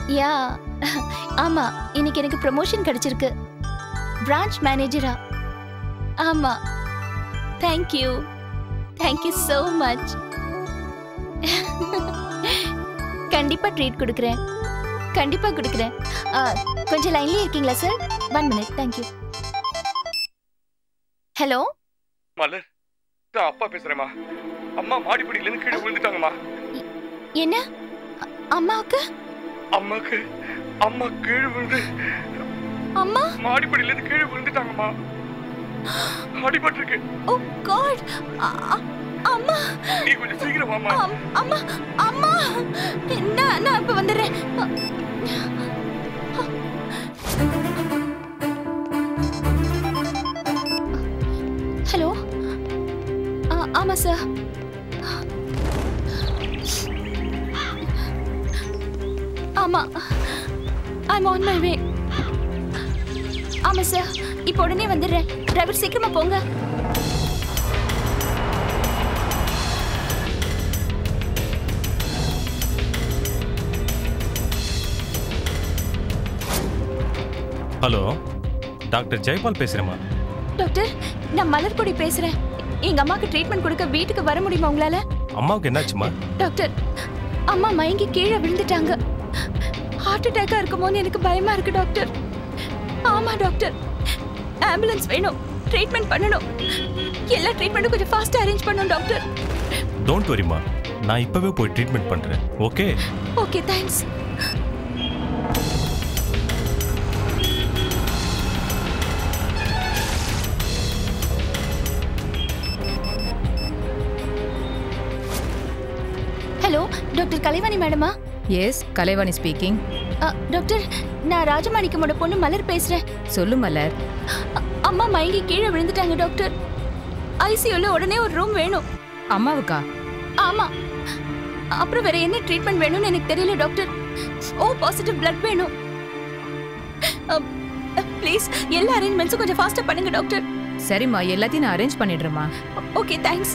யா ஆமா இன்னைக்கு எனக்கு ப்ரமோஷன் கிடைச்சிருக்கு பிரான்ச் மேனேஜரா ஆமா தேங்க்யூ தேங்க்யூ so மச் கண்டிப்பா ட்ரீட் கொடுக்குறேன் கண்டிப்பா கொடுக்குறேன் ஆ, கொஞ்சம் லைன்லயே இருக்கீங்களா sir one minute thank you hello Malar நான் அப்பா பேசுறேம்மா அம்மா மாடிப்படியில இருந்து கீழே விழுந்துட்டாங்கம்மா என்ன அ- அம்மாவுக்கு அம்மாக்கு அம்மா கீழே விழுந்து அம்மா மாடிப்படியில இருந்து கீழே விழுந்துட்டாங்கம்மா அடிபட்டிருக்கு ஓ காட் அம்மா நீ கொஞ்சம் சீக்கிரம் வாம்மா அம்- அம்மா அம்மா நான் நான் இப்ப வந்துடுறேன் ஹலோ ஆமா சார் ஆமா ஐம் ஆன் மை வே ஆமா சார் இப்போ உடனே வந்துடுறேன் டிரைவர் சீக்கிரமா போங்க ஹலோ டாக்டர் ஜெயபால் பேசுகிறேம்மா டாக்டர் நான் மலர்கொடி பேசுறேன் எங்க அம்மாக்கு ட்ரீட்மெண்ட் கொடுக்க வீட்டுக்கு வர முடியுமா உங்களால அம்மாவுக்கு என்னாச்சுமா டாக்டர் அம்மா மயங்கி கீழே விழுந்துட்டாங்க ஹார்ட் அட்டாக்கா இருக்குமோன்னு எனக்கு பயமா இருக்கு டாக்டர் ஆமா டாக்டர் ஆம்புலன்ஸ் வேணும் ட்ரீட்மெண்ட் பண்ணணும் எல்லா ட்ரீட்மெண்ட்டும் கொஞ்சம் ஃபாஸ்டா அரேஞ்ச் பண்ணணும் டாக்டர் டோன்ட் வரிம்மா நான் இப்போவே போய் ட்ரீட்மெண்ட் பண்ணுறேன் okay okay thanks hello doctor Kalaivani மேடமா எஸ் கலைவாணி ஸ்பீக்கிங் அ, டாக்டர் நான் ராஜமாணிக்கமோட பொண்ணு மலர் பேசுறேன் சொல்லு மலர் அ- அம்மா மயங்கி கீழே விழுந்துட்டாங்க டாக்டர் ஐசியூல உடனே ஒரு ரூம் வேணும் அம்மாவுக்கா ஆமா அப்புறம் வேற என்ன ட்ரீட்மெண்ட் வேணும்னு எனக்கு தெரியல டாக்டர் ஓ பாசிட்டிவ் பிளட் வேணும் ப்ளீஸ் எல்லா அரேஞ்ச்மெண்ட்ஸும் கொஞ்சம் ஃபாஸ்டா பண்ணுங்க டாக்டர் சரிம்மா எல்லாத்தையும் நான் அரேஞ்ச் பண்ணிடுறேம்மா okay thanks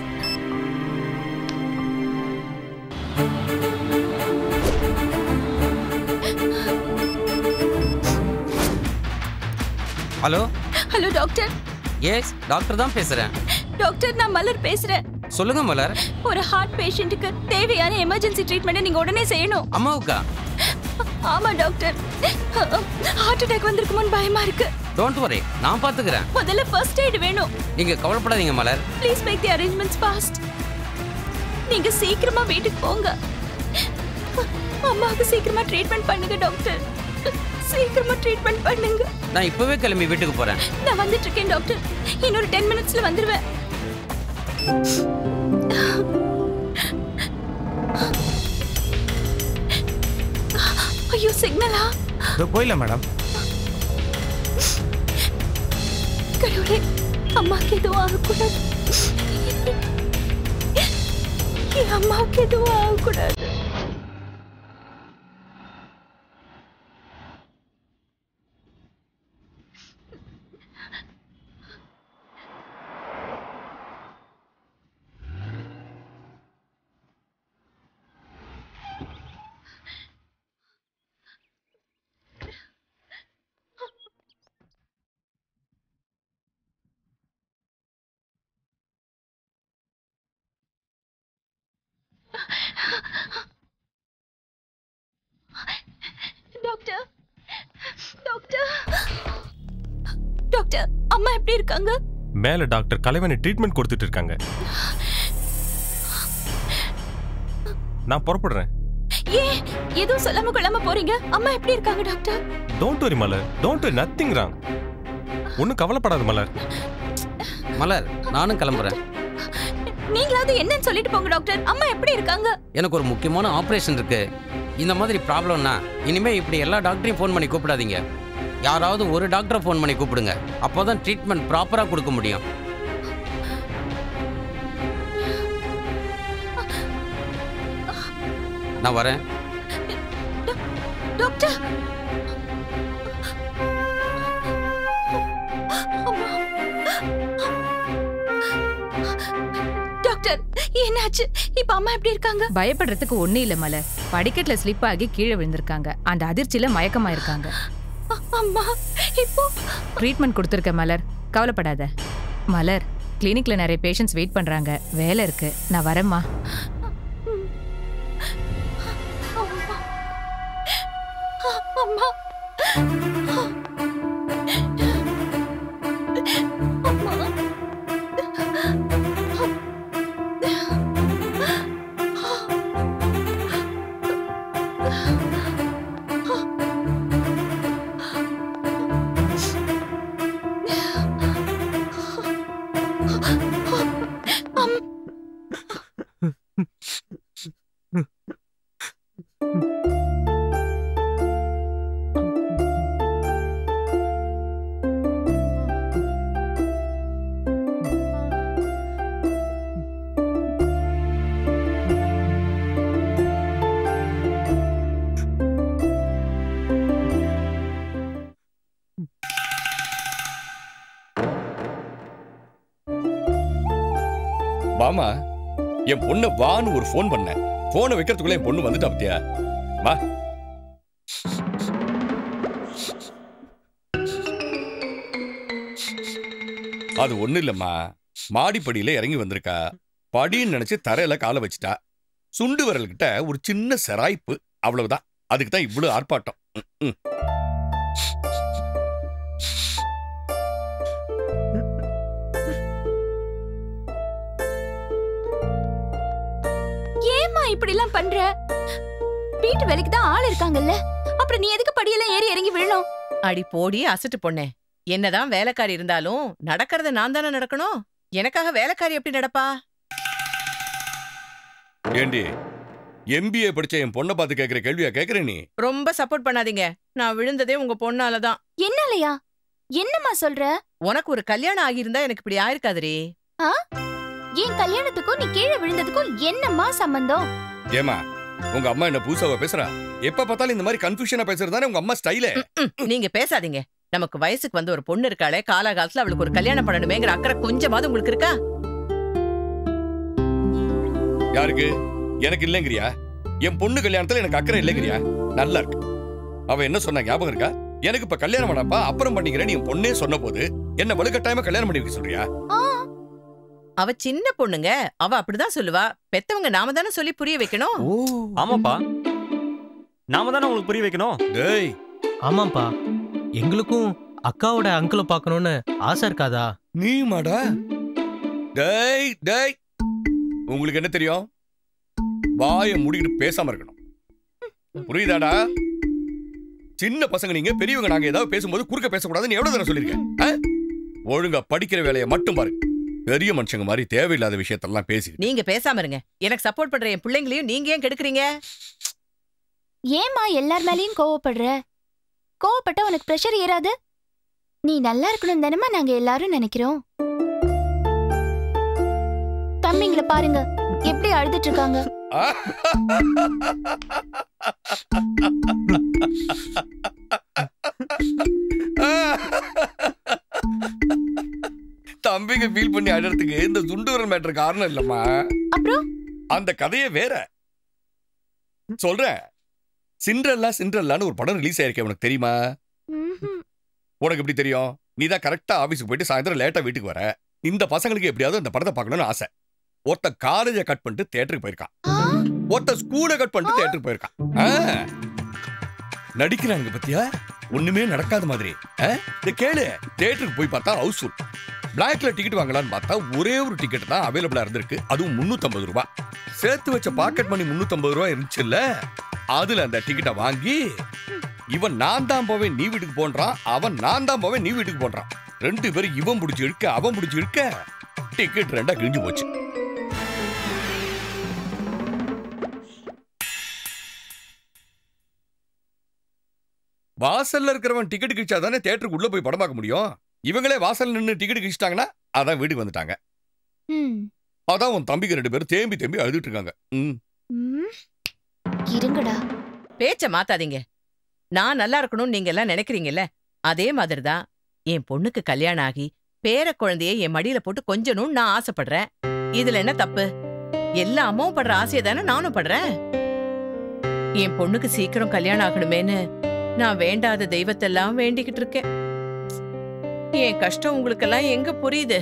hello hello doctor yes doctor தான் பேசுறேன் டாக்டர் நான் மலர் பேசுறேன் சொல்லுங்க மலர் ஒரு ஹார்ட் பேஷண்ட்டுக்கு தேவையான எமர்ஜென்சி ட்ரீட்மெண்ட் நீங்க உடனே செய்யணும் அம்மாவுக்கா ஆமா டாக்டர் ஹார்ட் அட்டாக் வந்திருக்குமோன்னு பயமா இருக்கு டோன்ட் வரி நான் பாத்துக்கிறேன் முதல்ல ஃபர்ஸ்ட் எய்ட் வேணும் நீங்க கவலைப்படாதீங்க மலர் please make the arrangements fast நீங்க சீக்கிரமா வீட்டுக்கு போங்க அம்மாவுக்கு சீக்கிரமா ட்ரீட்மெண்ட் பண்ணுங்க டாக்டர் சீக்கிரமா ட்ரீட்மெண்ட் பண்ணுங்க நான் இப்பவே கிளம்பி வீட்டுக்கு போறேன் நான் வந்துட்டு இருக்கேன் டாக்டர் இன்னொரு டென் மினிட்ஸ்ல வந்துருவேன் ஐயோ சிக்னலா போயில மேடம் கடவுளே அம்மாக்கு எதுவும் ஆகக்கூடாது என் அம்மாவுக்கு எதுவும் ஆகக்கூடாது டாக்டர் டாக்டர் டாக்டர் அம்மா எப்படி இருக்காங்க மேலே டாக்டர் கலைவனி ட்ரீட்மெண்ட் கொடுத்துட்டு இருக்காங்க நான் புறப்படுறேன் ஏன் எதுவும் சொல்லாம கொள்ளாம போறீங்க அம்மா எப்படி இருக்காங்க doctor don't worry Malar don't worry nothing wrong ஒன்றும் கவலைப்படாத மலர் மலர் நானும் கிளம்புறேன் நீங்களாவது என்னன்னு சொல்லிட்டு போங்க டாக்டர் அம்மா எப்படி இருக்காங்க எனக்கு ஒரு முக்கியமான ஆப்ரேஷன் இருக்கு இந்த மாதிரி ப்ராப்ளம்னா இனிமே இப்படி எல்லா டாக்டரையும் ஃபோன் பண்ணி கூப்பிடாதீங்க யாராவது ஒரு டாக்டரை ஃபோன் பண்ணி கூப்பிடுங்க அப்போதான் ட்ரீட்மெண்ட் ப்ராப்பராக கொடுக்க முடியும் நான் வரேன் டாக்டர் அம்மா. டாக்டர் டாக்டர் என்னாச்சு இப்ப அம்மா எப்படி இருக்காங்க பயப்படுறதுக்கு ஒண்ணு இல்ல மலர் படிக்கட்டுல ஸ்லிப் ஆகி கீழே விழுந்திருக்காங்க அந்த அதிர்ச்சியில மயக்கமா இருக்காங்க அ- அம்மா இப்போ ட்ரீட்மெண்ட் கொடுத்துருக்க மலர் கவலைப்படாத மலர் கிளினிக்ல நிறைய பேஷண்ட்ஸ் வெயிட் பண்றாங்க வேலை இருக்கு நான் வரேம்மா அம்மா அம்மா வாமா என் பொண்ணு வான்னு ஒரு ஃபோன் பண்ணேன் போனை வைக்கிறதுக்குள்ள என் பொண்ணு வந்துட்டா பத்தியா வா அது ஒண்ணு இல்லம்மா மாடிப்படியில இறங்கி வந்திருக்கா படின்னு நினைச்சு தரையில காலை வச்சுட்டா சுண்டு விரல்கிட்ட ஒரு சின்ன செராய்ப்பு அவ்வளவுதான் அதுக்கு தான் இவ்வளவு ஆர்ப்பாட்டம் ம், ம். ஏம்மா இப்படி எல்லாம் பண்ற வீட்டு வேலைக்கு தான் ஆள் இருக்காங்கல்ல அப்புறம் நீ எதுக்கு படியெல்லாம் ஏறி இறங்கி விழணும் அடி போடி அசட்டு பொண்ணே என்னதான் வேலைக்காரி இருந்தாலும் நடக்கறத நான் தானே நடக்கணும் எனக்காக வேலைக்காரி எப்படி நடப்பா ஏண்டி எம்பிஏ படிச்ச என் பொண்ணை பார்த்து கேட்கிற கேள்வியா கேட்கிற நீ ரொம்ப சப்போர்ட் பண்ணாதீங்க நான் விழுந்ததே உங்க பொண்ணால தான் என்னாலயா என்னம்மா சொல்ற உனக்கு ஒரு கல்யாணம் ஆகியிருந்தா எனக்கு இப்படி ஆயிருக்காதுரி என் கல்யாணத்துக்கும் நீ கீழே விழுந்ததுக்கும் என்னம்மா சம்பந்தம் ஏமா உங்க அம்மா என்ன பூசாவா பேசுறா எப்ப பார்த்தாலும் இந்த மாதிரி கன்ஃபியூஷனா பேசுறது தானே உங்க அம்மா ஸ்டைலே ம், நீங்க பேசாதீங்க நமக்கு வயசுக்கு வந்து ஒரு பொண்ணு இருக்காளே காலாகாலத்துல அவளுக்கு ஒரு கல்யாணம் பண்ணணுமேங்கிற அக்கறை கொஞ்சமாவது உங்களுக்கு இருக்கா யாருக்கு எனக்கு இல்லைங்கிறியா என் பொண்ணு கல்யாணத்துல எனக்கு அக்கறை இல்லைங்கிறியா நல்லா இருக்கு அவ என்ன சொன்னா ஞாபகம் இருக்கா எனக்கு இப்ப கல்யாணம் பண்ணப்பா அப்புறம் பண்ணிக்கிறேன் என் பொண்ணே சொன்ன போது என்ன வலுக்கட்டாயமா கல்யாணம் பண்ணி வைக்க சொல்றியா ஆ, அவ சின்ன பொண்ணுங்க அவ அப்படிதான் சொல்லுவா பெத்தவங்க நாம தானே சொல்லி புரிய வைக்கணும் ஓ ஆமாப்பா நாம தானே உங்களுக்கு புரிய வைக்கணும் டேய் ஆமாப்பா எங்களுக்கும் அக்காவோட அங்கிளை பார்க்கணும்னு ஆசை இருக்காதா நீ மாடா டேய் டேய் உங்களுக்கு என்ன தெரியும் வாயை மூடிக்கிட்டு பேசாம இருக்கணும் புரியுதாடா சின்ன பசங்க நீங்க பெரியவங்க நாங்க ஏதாவது பேசும்போது குறுக்க பேசக்கூடாதுன்னு எவ்வளவு தடவை சொல்லியிருக்கேன் ஆ? ஒழுங்கா படிக்கிற வேலையை மட்டும் பாருங்க பெரிய மனுஷங்க மாதிரி தேவையில்லாத விஷயத்தெல்லாம் பேசி நீங்க பேசாம இருங்க எனக்கு சப்போர்ட் பண்ற என் பிள்ளைங்களையும் நீங்க ஏன் கெடுக்குறீங்க ஏம்மா எல்லார் மேலயும் கோவப்படுற கோவப்பட்டா உனக்கு பிரஷர் ஏறாது நீ நல்லா இருக்கணும் தானமா நாங்க எல்லாரும் நினைக்கிறோம் தம்பிங்களை பாருங்க எப்படி அழுதுட்டு இருக்காங்க தம்பிங்க ஃபீல் பண்ணி அழறதுக்கு இந்த துண்டுவரல் மேட்டர் காரணம் இல்லம்மா அப்புறம் அந்த கதையே வேற சொல்றேன் சிண்ட்ரல்லா சிண்ட்ரல்லான்னு ஒரு படம் ரிலீஸ் ஆயிருக்கு உனக்கு தெரியுமா ம்ஹும். உனக்கு எப்படி தெரியும் நீ தான் கரெக்டா ஆபீஸ்க்கு போயிட்டு சாயந்தரம் லேட்டா வீட்டுக்கு வர இந்த பசங்களுக்கு எப்படியாவது அந்த படத்தை பார்க்கணும்னு ஆசை ஒருத்த காலேஜை கட் பண்ணிட்டு தியேட்டருக்கு போயிருக்கான் ஆ, ஒருத்த ஸ்கூலை கட் பண்ணிட்டு தியேட்டருக்கு போயிருக்கான் ஆ. நடிக்கிறாங்க பத்தியா ஒண்ணுமே நடக்காத மாதிரி ஆ? இந்த கேளு தியேட்டருக்கு போய் பார்த்தா ஹவுஸ்ஃபுல் பிளாக்ல டிக்கெட் வாங்கலாம்னு பார்த்தா ஒரே ஒரு டிக்கெட் தான் அவைலபிளா இருந்திருக்கு அதுவும் 350 ரூபாய் சேர்த்து வச்ச பாக்கெட் மணி 350 ரூபாய் இருந்துச்சுல்ல அதுல அந்த டிக்கெட்டை வாங்கி இவன் நான் தான் போவேன் நீ வீட்டுக்கு போன்றான் அவன் நான் தான் போவேன் நீ வீட்டுக்கு போன்றான் ரெண்டு பேரும் இவன் பிடிச்சி இழுக்க அவன் பிடிச்சி இழுக்க டிக்கெட் ரெண்டா கிழிஞ்சு போச்சு வாசல்ல இருக்கிறவன் டிக்கெட் கிழிச்சா தானே தியேட்டருக்கு உள்ள போய் படம் பார்க்க முடியும் இவங்களே வாசல்ல நின்று டிக்கெட் கிழிச்சிட்டாங்கன்னா அதான் வீட்டுக்கு வந்துட்டாங்க ம், அதான் உன் தம்பிக்கு ரெண்டு பேரும் தேம்பி தேம்பி அழுதுட்டு இருக்காங்க ம். ம். இருங்கடா பேச்ச மாத்தாதீங்க நான் நல்லா இருக்கணும்னு நீங்க எல்லாம் நினைக்கிறீங்கல்ல அதே மாதிரிதான் என் பொண்ணுக்கு கல்யாணம் ஆகி பேர குழந்தைய என் மடியில போட்டு கொஞ்சணும்னு நான் ஆசைப்படுறேன் இதுல என்ன தப்பு எல்லா அம்மாவும் படுற ஆசையை தானே நானும் படுறேன் என் பொண்ணுக்கு சீக்கிரம் கல்யாணம் ஆகணுமேன்னு நான் வேண்டாத தெய்வத்தெல்லாம் வேண்டிக்கிட்டு இருக்கேன் என் கஷ்டம் உங்களுக்கெல்லாம் எங்க புரியுது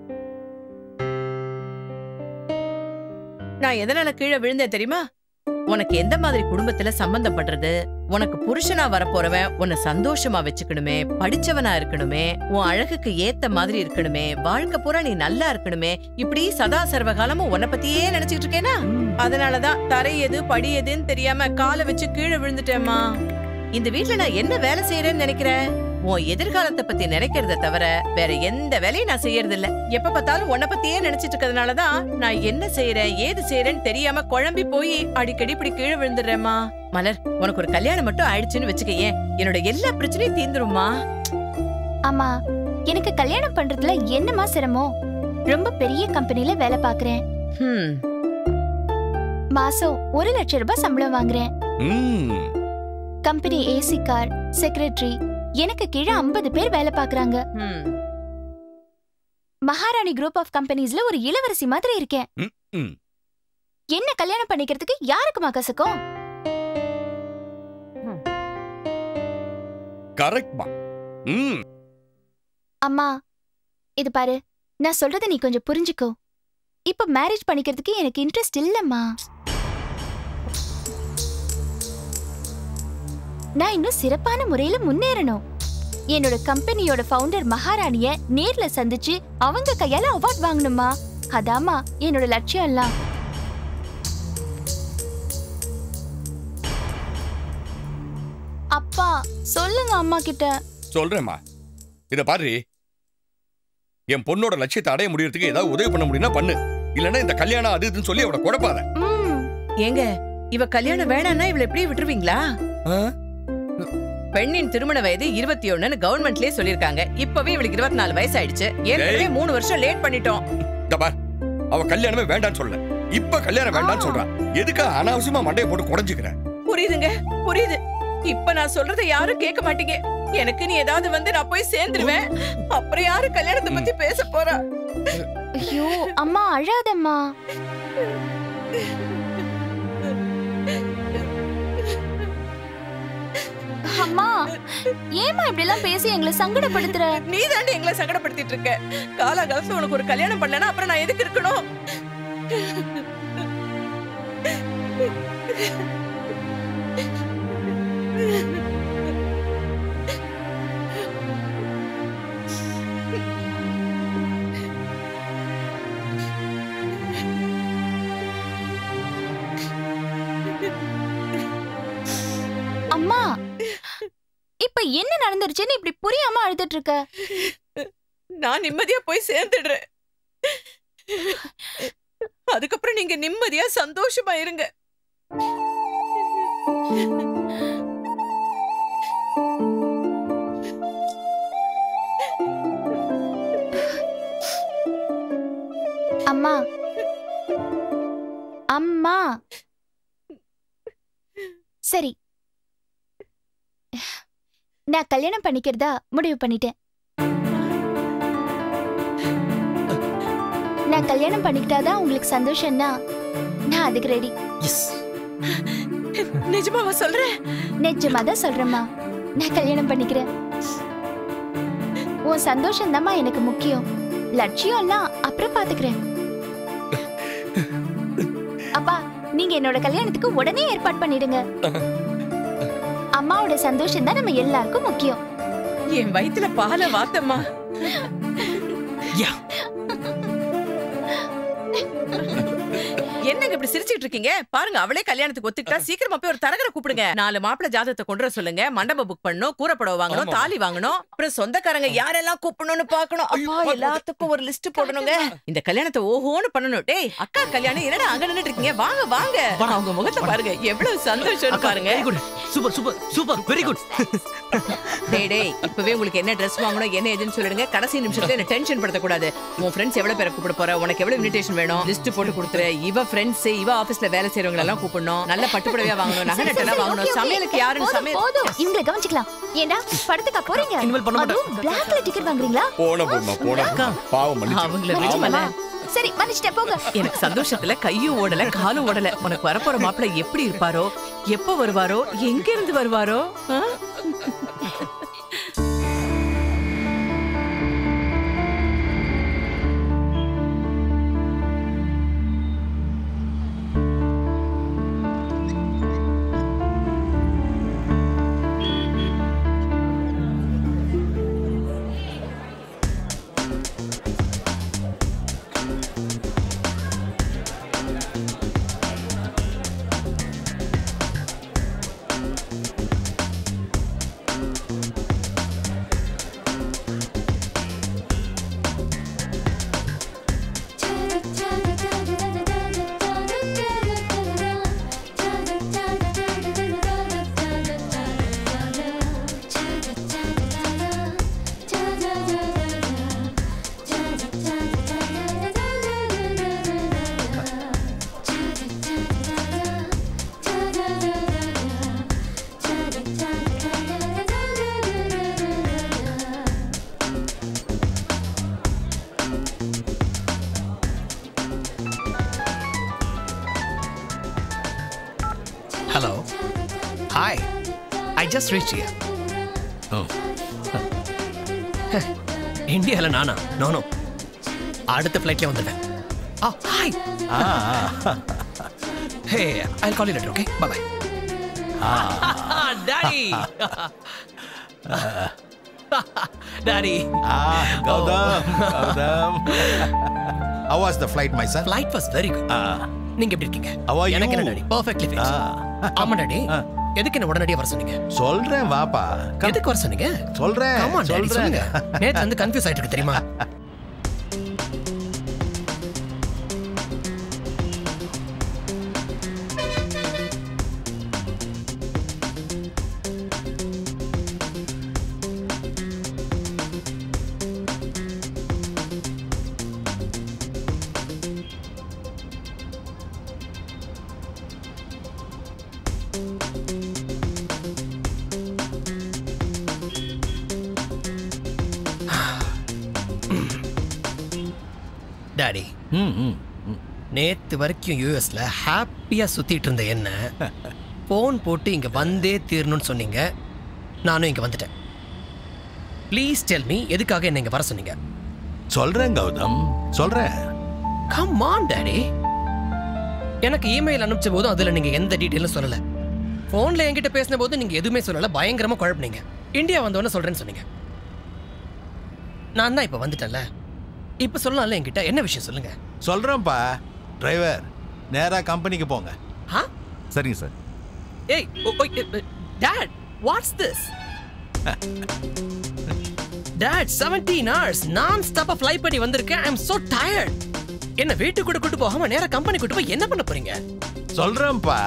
நான் எதனால கீழே விழுந்தேன் தெரியுமா உனக்கு எந்த மாதிரி குடும்பத்துல சம்பந்தம் பண்றது உனக்கு புருஷனா வரப்போறவன் உன்னை சந்தோஷமா வச்சுக்கணுமே படிச்சவனா இருக்கணுமே உன் அழகுக்கு ஏத்த மாதிரி இருக்கணுமே வாழ்க்கை பூரா நீ நல்லா இருக்கணுமே இப்படி சதா சர்வகாலமும் உன்னை பத்தியே நினைச்சிட்டு இருக்கேனா அதனாலதான் தரை எது படி எதுன்னு தெரியாம காலை வச்சு கீழே விழுந்துட்டேம்மா இந்த வீட்ல நான் என்ன வேலை செய்யறேன்னு நினைக்கிறேன் உன் எதிர்காலத்தை பத்தி நினைக்கிறத தவிர வேற எந்த வேலையும் நான் செய்யறது இல்ல எப்ப பார்த்தாலும் உன்னை பத்தியே நினைச்சிட்டு இருக்கிறதுனாலதான் நான் என்ன செய்யறேன் ஏது செய்யறேன்னு தெரியாம குழம்பி போய் அடிக்கடி இப்படி கீழே விழுந்துடுறேம்மா மலர் உனக்கு ஒரு கல்யாணம் மட்டும் ஆயிடுச்சுன்னு வச்சுக்கேன் என்னோட எல்லா பிரச்சனையும் தீந்துரும்மா அம்மா எனக்கு கல்யாணம் பண்றதுல என்னமா சிரமம் ரொம்ப பெரிய கம்பெனில வேலை பாக்குறேன் ஹம் மாசம் ஒரு லட்சம் ரூபாய் சம்பளம் வாங்குறேன் ம் கம்பெனி ஏசி கார் செக்ரட்டரி எனக்கு கீழே 50 பேர் வேலை பாக்குறாங்க ஹம் மகாராணி குரூப் ஆஃப் கம்பெனிஸ்ல ஒரு இளவரசி மாதிரி இருக்கேன் ம், ம். என்ன கல்யாணம் பண்ணிக்கிறதுக்கு யாருக்குமா கசக்கும் கரெக்ட்மா ம் அம்மா இது பாரு நான் சொல்றத நீ கொஞ்சம் புரிஞ்சுக்கோ இப்ப மேரேஜ் பண்ணிக்கிறதுக்கு எனக்கு இன்ட்ரெஸ்ட் இல்லம்மா நான் இன்னும் சிறப்பான முறையில முன்னேறணும் என்னோட கம்பெனியோட ஃபவுண்டர் மகாராணிய நேர்ல சந்திச்சு அவங்க கையால அவார்ட் வாங்கணுமா அதாம்மா என்னோட லட்சியம் எல்லாம் அப்பா சொல்லுங்க அம்மா கிட்ட சொல்றேம்மா இத பாரு என் பொண்ணோட லட்சியத்தை அடைய முடியறதுக்கு ஏதாவது உதவி பண்ண முடியும்னா பண்ணு இல்லைன்னா இந்த கல்யாணம் அது இதுன்னு சொல்லி அவளை குழப்பாத ம் ஏங்க இவ கல்யாணம் வேணாம்னா இவள எப்படியே விட்டுருவீங்களா பெண்ணின் திருமண வயது இருபத்தி ஒண்ணுன்னு கவர்மெண்ட்லயே சொல்லிருக்காங்க இப்பவே இவளுக்கு இருபத்தி நாலு வயசு ஆயிடுச்சு ஏற்கனவே மூணு வருஷம் லேட் பண்ணிட்டோம் இந்த பார் அவ கல்யாணமே வேண்டாம்னு சொல்லல இப்ப கல்யாணம் வேண்டாம்னு சொல்றான் எதுக்கு அனாவசியமா மண்டையை போட்டு குறைஞ்சுக்கிற புரியுதுங்க புரியுது இப்ப நான் சொல்றத யாரும் கேட்க மாட்டீங்க எனக்கு நீ ஏதாவது வந்து நான் போய் சேர்ந்துருவேன் அப்புறம் யாரு கல்யாணத்தை பத்தி பேச போறா ஐயோ அம்மா அழாதம்மா அம்மா ஏமா இப்படி எல்லாம் பேசி எங்களை சங்கடப்படுத்துற நீ தாண்டி எங்களை சங்கடப்படுத்திட்டு இருக்க காலாகாலத்துல உனக்கு ஒரு கல்யாணம் பண்ணனா அப்புறம் நான் எதுக்கு இருக்கணும் அம்மா இப்ப என்ன நடந்துருச்சுன்னு இப்படி புரியாம அழுதுட்டு இருக்க நான் நிம்மதியா போய் சேர்ந்துடுறேன் அதுக்கப்புறம் நீங்க நிம்மதியா சந்தோஷமா இருங்க அம்மா அம்மா சரி நான் கல்யாணம் பண்ணிக்கிறதா முடிவு பண்ணிட்டேன் நான் கல்யாணம் பண்ணிக்கிட்டாதான் உங்களுக்கு சந்தோஷம்னா நான் அதுக்கு ரெடி நிஜமாவா சொல்றேன் நிஜமா தான் சொல்றேம்மா நான் கல்யாணம் பண்ணிக்கிறேன் உன் சந்தோஷம் எனக்கு முக்கியம் லட்சியம் எல்லாம் அப்புறம் பாத்துக்கிறேன் அப்பா நீங்க என்னோட கல்யாணத்துக்கு உடனே ஏற்பாடு பண்ணிடுங்க அம்மாவோட சந்தோஷம் தான் நம்ம எல்லாருக்கும் முக்கியம் என் வயித்துல பாலை வாத்தம்மா என்னங்க இப்படி சிரிச்சிட்டு இருக்கீங்க பாருங்க அவளே கல்யாணத்துக்கு ஒத்துக்கிட்டா சீக்கிரமா போய் ஒரு தரகரை கூப்பிடுங்க நாலு மாப்பிளை ஜாதகத்தை கொண்டு வர சொல்லுங்க மண்டபம் புக் பண்ணணும் கூரப்படவை வாங்கணும் ஆமா. தாலி வாங்கணும் அப்புறம் சொந்தக்காரங்க யாரெல்லாம் கூப்பிடணும்னு பாக்கணும் அப்பா ஐயோ, எல்லாத்துக்கும் ஒரு லிஸ்ட் போடணுங்க இந்த கல்யாணத்தை ஓஹோன்னு பண்ணணும் டேய் அக்கா கல்யாணம் என்னடா அங்க நின்னுட்டு இருக்கீங்க வாங்க வாங்க அவங்க முகத்தை பாருங்க எவ்வளவு சந்தோஷம் பாருங்க very good super super super very good டேய் டேய் இப்பவே உங்களுக்கு என்ன ட்ரெஸ் வாங்கணும் என்ன ஏதுன்னு சொல்லிடுங்க கடைசி நிமிஷத்துல என்ன டென்ஷன் படுத்த கூடாது உன் ஃப்ரெண்ட்ஸ் எவ்வளவு பேரை கூப்பிட போற உனக்கு எவ்வளவு இன்விடேஷன் வேணும் லிஸ்ட் போட்டு கொடுத்துரு இவ ஃப்ரெண்ட்ஸ் இவ ஆபீஸ்ல வேலை செய்றவங்க எல்லாம் கூப்பிடணும் நல்ல பட்டுப்புடவையா வாங்கணும் நகை நட்டெல்லாம் வாங்கணும் சமையலுக்கு யாருன்னு போதும், சமையல் போதும் இவங்களை கவனிச்சுக்கலாம் ஏண்டா படத்துக்கா போறீங்க இனிமேல் பண்ண மாட்டேன். அதுவும் பிளாக்ல டிக்கெட் வாங்குறீங்களா போன போமா போன அக்கா. பாவம் மன்னிச்சு அவங்கள ஆமா. விடுமல சரி மன்னிச்சிட்டேன் போங்க எனக்கு சந்தோஷத்துல கையும் ஓடல காலும் ஓடல உனக்கு வரப்போற மாப்பிள்ளை எப்படி இருப்பாரோ எப்போ வருவாரோ எங்க இருந்து வருவாரோ ஆ? Hello. Hi. I just reached here. Oh. இந்தியாவில் நானா நோ நோ அடுத்த ஃப்ளைட்ல வந்துட்டேன் ஆ hi hey I call you later okay bye bye daddy daddy Ah, Gautam, Gautam. How was the flight, my son? Flight was very good நீங்க எப்படி இருக்கீங்க How are எனக்கு you? என்ன டாடி பர்ஃபெக்ட்லி ஃபிக்ஸ் Ah. ஆமா daddy Ah. எதுக்கு என்ன உடனடியா வர சொன்னீங்க சொல்றேன் வாப்பா Come. எதுக்கு வர சொன்னீங்க சொல்றேன் ஆமா டாடி சொல்றேன் சொல்லுங்க நேத்து வந்து கன்ஃபியூஸ் ஆயிட்டு இருக்கு தெரியுமா டாடி ம், ம். நேத்து வரைக்கும் யூஎஸ்ல ஹாப்பியா சுத்திட்டு இருந்த என்ன ஃபோன் போட்டு இங்க வந்தே தீரணும்னு சொன்னீங்க நானும் இங்க வந்துட்டேன் ப்ளீஸ் டெல் மீ எதுக்காக என்ன இங்க வர சொன்னீங்க சொல்றேன் கௌதம் சொல்றேன் கம் ஆன் டாடி எனக்கு இமெயில் அனுப்பிச்ச போதும் அதுல நீங்க எந்த டீட்டெயிலும் சொல்லல ஃபோன்ல என்கிட்ட பேசின போது நீங்க எதுவுமே சொல்லல பயங்கரமா குழப்பினீங்க இந்தியா வந்தவொடனே சொல்றேன்னு சொன்னீங்க நான் தான் இப்ப வந்துட்டேன்ல இப்ப சொல்லலாம்ல என்கிட்ட என்ன விஷயம் சொல்லுங்க சொல்றேன்ப்பா டிரைவர் நேரா கம்பெனிக்கு போங்க ஆ சரிங்க சார் ஏய் dad what's this dad 17 hours நான் ஸ்டாப்பா ஃப்ளை பண்ணி வந்திருக்கேன் ஐ அம் சோ டயர்ட் என்ன வீட்டுக்கு கூட கூட்டு போகாம நேரா கம்பெனி கூட்டு போய் என்ன பண்ண போறீங்க சொல்றேன்ப்பா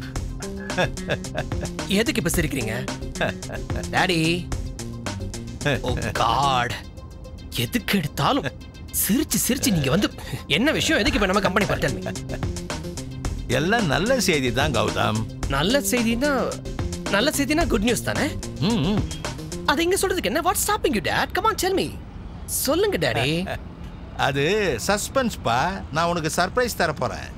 எதுக்கு இப்ப சிரிக்கிறீங்க டாடி ஓ காட் எதுக்கு எடுத்தாலும் சிரிச்சு சிரிச்சு நீங்க வந்து என்ன விஷயம் எதுக்கு இப்ப நம்ம கம்பெனி பர்டன் எல்லாம் நல்ல செய்தி தான் கௌதம் நல்ல செய்தினா நல்ல செய்தினா குட் நியூஸ் தானே ம், ம். அது இங்க சொல்றதுக்கு என்ன what stopping you dad come on tell me சொல்லுங்க டாடி அது சஸ்பென்ஸ்ப்பா நான் உனக்கு சர்ப்ரைஸ் தர போறேன்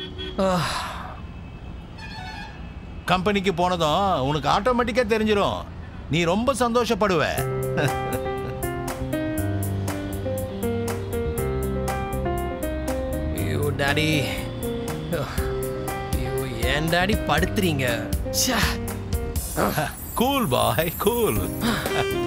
கம்பெனிக்கு போனதும் உனக்கு ஆட்டோமேட்டிக்கா தெரிஞ்சிரும் நீ ரொம்ப சந்தோஷப்படுவ ஐயோ டாடி ஐயோ ஏன் டாடி படுத்துறீங்க ச்சே. கூல் பாய் கூல்